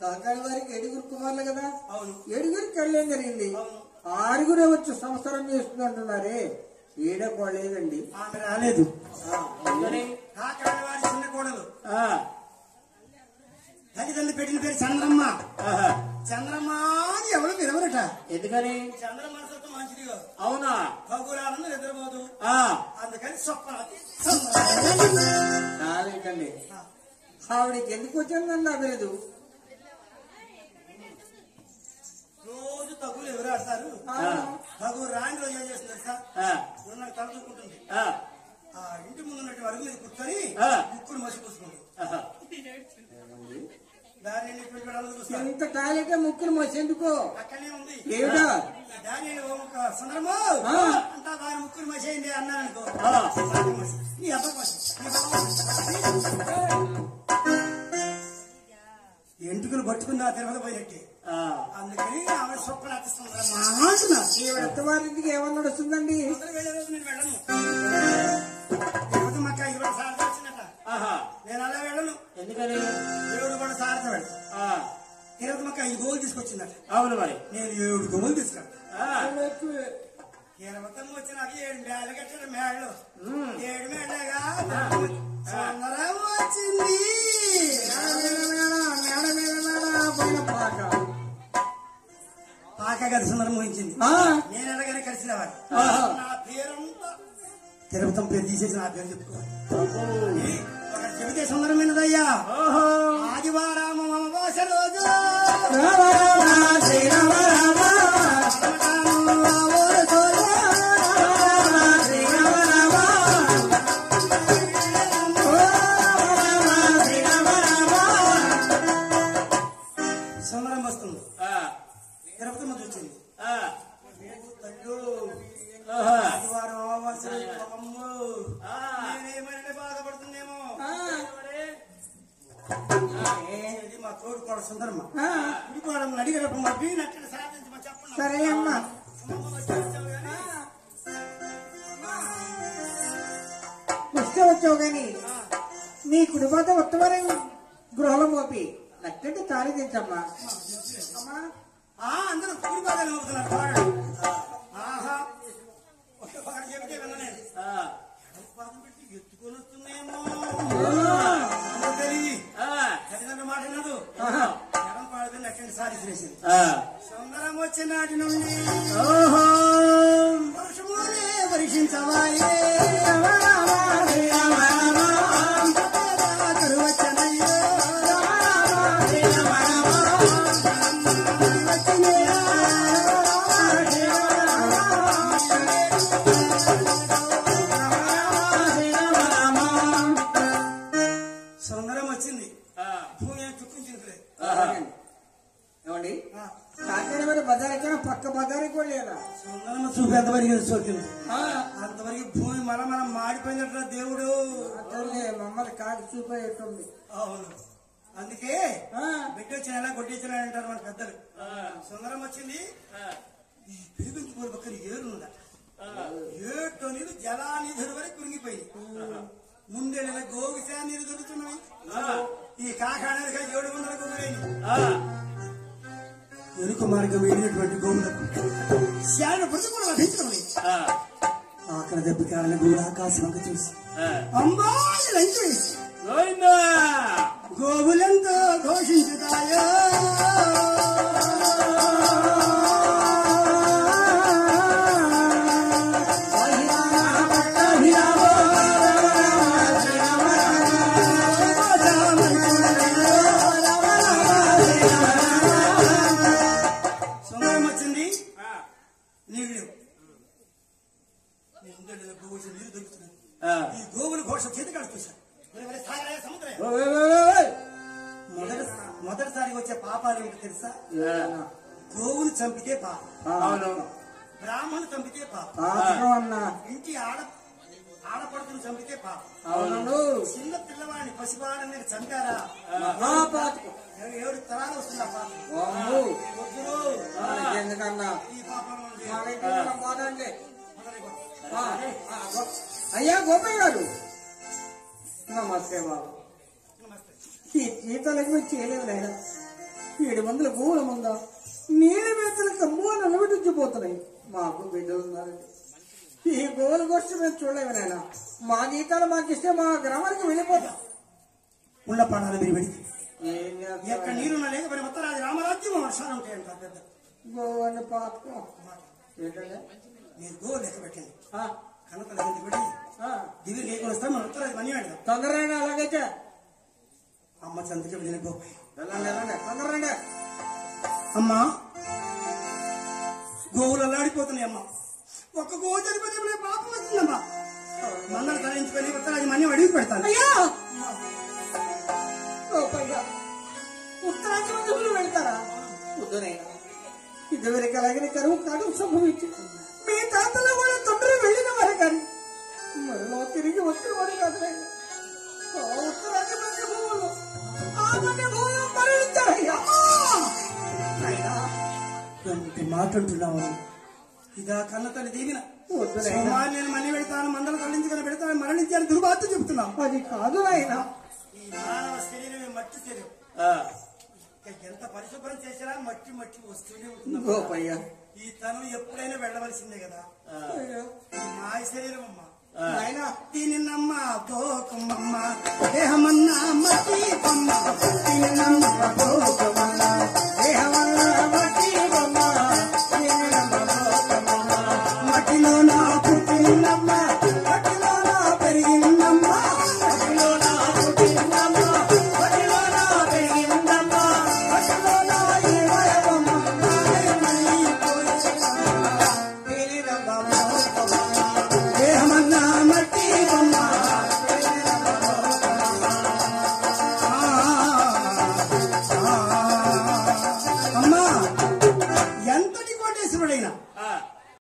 కాకాని వారికి ఏడుగురు కుమారులు కదా అవును ఏడుగురికి వెళ్ళేం జరిగింది అవును ఆరుగురే వచ్చి సంవత్సరం చేస్తుంది అంటున్నారే ఏడే పోలేదండి ఆమె రాలేదు ఆ, అందుకని కాకాని వారి చిన్న కోడలు ఆ, తల్లిదండ్రులు పెట్టిన పేరు చంద్రమ్మ ఆహా. చంద్రమ్మ అని ఎవరు పిలవరట ఎందుకని చంద్రమ్మ సొత్తు మంచిది కాదు అవునా ఖగోళానంద నిద్రపోదు ఆ అందుకని స్వప్నాతి కాలేకండి ఆవిడకి ఎందుకు వచ్చిందని నాకు తెలియదు రోజు తగులు ఎవరు ఆడతారు ఆ, తగు రాని రోజు ఏం చేస్తుంది సార్ ఆ, నాకు తలదూకుంటుంది ఆ, ఆ ఇంటి ముందు ఉన్నట్టు అడుగు మీద కూర్చొని ఆ. ముక్కును మసి పూసుకుంటుంది ఆహా. దాన్ని నేను పెళ్లి పెట్టాలని చూస్తాను ఇంత టాయిలెట్ ముక్కులు మోసేందుకు అక్కడనే ఉంది ఏమిటా దాని ఒక సందర్భం ఆ. అంతా దాని ముక్కును మసి అయింది అన్నాను అనుకో ఆ. దాని మసి. నీ అబ్బ మసి. నీ బావ మసి. ఎంటుకలు పట్టుకుందా తిరుపతి పోయినట్టే ఆ, అందుకని ఆమె స్వప్నాతి సుందరమ్మ అంటున్నా ఈవిడ అత్తవారింటికి ఏమన్నా నడుస్తుందండి అందరూ వెళ్ళే రోజు నేను వెళ్ళను తిరుపతి మక్క ఇరవై సార్లు వచ్చినట ఆహా. నేను అలా వెళ్ళను ఎందుకని దేవుడు కూడా సారథ వెళ్తా ఆ, తిరుపతి మక్క ఐదు గోలు తీసుకొచ్చిందట అవును మరి నేను ఏడు గోలు తీసుకెళ్తా ఆ, తిరుపతి వచ్చిన అవి ఏడు మేళ్ళ కట్టాడు మేళ్ళు ఉమ్. ఏడు మేళ్ళగా సుందరం వచ్చింది మేడ మీద మేడ పైన పాక పాక గది సుందరం ఊహించింది ఆ, నేను ఎలాగైనా కలిసి రావాలి ఆహా. నా పేరంతా తిరుపతి పేరు తీసేసి నా పేరు చెప్పుకోవాలి అబ్బో. ఈ ఒకటి చెబితే సుందరమైనదయ్యా ఓహో. ఆదివారం అమావాస్య రోజు రామ రామ శ్రీరామ రామ రామకాను ఆవోల సోల. శ్రీరామ రామ ఓ రామ శ్రీరామ రామ సుందరం వస్తుంది ఆ, తిరుపతి మధ్య వచ్చింది ఆ, తల్లు ఆహా. ఆదివారం అమావాస్య రోజు అమ్మో. ఆ. నేనేమైనా బాధపడుతుందేమో ఆ, ఇది మా తోడు కూడా సుందరమ్మ ఆ, ఇంకోవడం అడిగినప్పుడు మా బీ నచ్చని సాధించమని చెప్పండి సరే అమ్మా అమ్మమ్మ వచ్చి వచ్చావు కానీ, వస్తే వచ్చావు గాని నీ కుటుంబాత ఉత్తమరం గృహలో మోపి నచ్చండి తాళి తెచ్చమ్మా అమ్మా ఆ, అందరూ కూలి బాధలు అవుతున్నారు బాగా. ఆహా ఒక బాగా చెబితే విననే ఆ, పాదం పెట్టి ఎత్తుకొని వస్తుందేమో అందరూ తెలివి ఆ, తల్లిదండ్రుల మాట వినదు ఆహా. ఎడం పాడుకుని లెక్కని సాధించేసింది ఆ. సుందరం వచ్చిన నాటి నుండి ఓహో. వర్షములే వర్షించవాయే కరువచ్చనయ్యో సుందరం వచ్చింది ఆ, భూమి ఏం చుక్కించింది ఆహా. ఏమండి కాకినాడ మరి బజార్ పక్క బజార్ కూడా లేదా సుందరం చూపి ఎంతవరకు సోకింది ఆ, అంతవరకు భూమి మన మనం మాడిపోయినట్ల దేవుడు అతన్ని మమ్మల్ని కాకి చూపేటుంది అవును అందుకే ఆ, బిడ్డ వచ్చిన ఎలా కొట్టించిన అంటారు మన పెద్దలు ఆ, సుందరం వచ్చింది ఆ, ఈ పిలిపించుకోని పక్కన ఏరుందట ఆ. ఏటో నీరు జలానిధుల వరకు కురిగిపోయింది ముందెళ్ళిన గోవిశా నీరు దొరుకుతున్నాయి ఆ. ఈ కాకాణాలుగా ఏడు వందల కుదిరైంది ఆ. ఎరుక మార్గం వెళ్ళినటువంటి గోవులకు శాన ప్రతి కూడా లభించడం లేదు ఆ. ఆకలి దెబ్బకాలని గోవులు ఆకాశం అంక చూసి ఆ. అంబాయి లంచు వేసి గోవిందా గోవులెంతో ఘోషించుతాయో సుందరం వచ్చింది ఆ. నీళ్ళు ముందెళ్ళిన గోవు నీరు దొరుకుతున్నాయి ఆ. ఈ గోవుల ఘోష చేతి కడుపుతారు సముద్రం ఓయ్ ఓయ్ ఓయ్ ఓయ్. మొదటి మొదటిసారి వచ్చే పాపాలు ఏంటో తెలుసా ఆ. గోవును చంపితే పాపం ఆ, అవును బ్రాహ్మణు చంపితే పాపం పాతకం అన్నా ఇంటి ఆడ ఆడపడుతుని చంపితే పాపం అవును చిన్న పిల్లవాడిని పసివాడిని మీరు చంపారా మహాపాతకం ఏ- ఏడు తరాలు వస్తుందా పాపం వామ్మో. వద్దురు. మనకి ఎందుకన్నా ఈ పాపం నుండి మనకి మనం పోదండి. మొదలుగో. ఆ, ఆ, గో- అయ్యా గోపయ్య గారు నమస్తే బాబు నమస్తే ఈ జీతాలకు మీరు చేయలేదు నాయన ఏడు వందల గోవుల మంద నీళ్ళ మేతలు కమ్ముగా నిలబెట్టించిపోతున్నాయి మాకు బిడ్డలు ఉన్నారండి ఈ గోవుల గోష్ఠి మేము చూడలేము నాయన మా గీతాలు మాకు ఇస్తే మా గ్రామానికి వెళ్ళిపోతాం ఉళ్ళ పాడాలి మీరు పెడితే ఏం చేస్తాం? ఎక్కడ నీరున్నా లేకపోయినా ఉత్తరాది రామరాజ్యం వర్షాలు ఉంటాయంట పెద్ద గోవని పాపం ఏంటంటే మీరు గో లెక్క పెట్టండి ఆ, కనతల ఎంత పెట్టి ఆ, దివి లేకుండా వస్తే మన ఉత్తరాది మనీ పెడదాం తొందరగా అలాగైతే అమ్మ చంద్రకి వెళ్ళిన గో వెళ్ళండి వెళ్ళండి తొందరగా అమ్మా గోవులు అల్లాడిపోతున్నాయి అమ్మ ఒక్క గోవు చనిపోతే ఇప్పుడు పాపం వచ్చిందమ్మా మందలు తరలించుకొని ఉత్తరాది మనీ అడిగి పెడతాను అయ్యా ఓ పైగా ఉత్తరాంధ్రలో వెళ్తారా వద్దునైనా ఇదివరకు అలాగే కరువు కాదు సంభవించింది మీ తాతలు కూడా తొందరగా వెళ్ళిన వారు కానీ మరలా తిరిగి వచ్చిన వారు కాదు నాయన. ఆ ఉత్తరాంధ్ర మధ్య భూములు ఆ మధ్య భూములు మరణించారయ్యా నాయనా, ఎంత మాట అంటున్నావు ఇదా కన్న తల్లి దీవిన వద్దు నాయనా. సోమవారం నేను మనీ పెడతాను మందలు తరలించుకొని పెడతాను మరణించాను దుర్వార్త చెబుతున్నాం అది కాదు నాయన ఈ మానవ శరీరమే మట్టి శరీరం ఆ, ఇక ఎంత పరిశుభ్రం చేసినా మట్టి మట్టి వస్తూనే ఉంటుంది గోపయ్య ఈ తనం ఎప్పుడైనా వెళ్ళవలసిందే కదా అయ్యో, ఇది మాయ శరీరం అమ్మా నాయనా దీని నమ్మ తోకమ్మమ్మ దేహమన్నా మట్టి బొమ్మ దీని నమ్మ తోకమ్మమ్మ దేహమల్లా మట్టి బొమ్మ, నిన్ను నమ్మబోకమ్మ. మట్టిలో నా పుట్టినమ్మ మట్టిలో నా పెరిగిందమ్మ మట్టిలో నా పుట్టిందమ్మ, మట్టిలో నా పెరిగిందమ్మ, మట్టిలో నా ఈ వయవమ్మ నాదే మళ్ళీ పోయిందమ్మ. దీని నమ్మబోకమ్మ. దేహమన్నా మట్టి బొమ్మ ఆ, ఆ, అమ్మా ఎంతటి కోటేశ్వరుడైనా ఆ,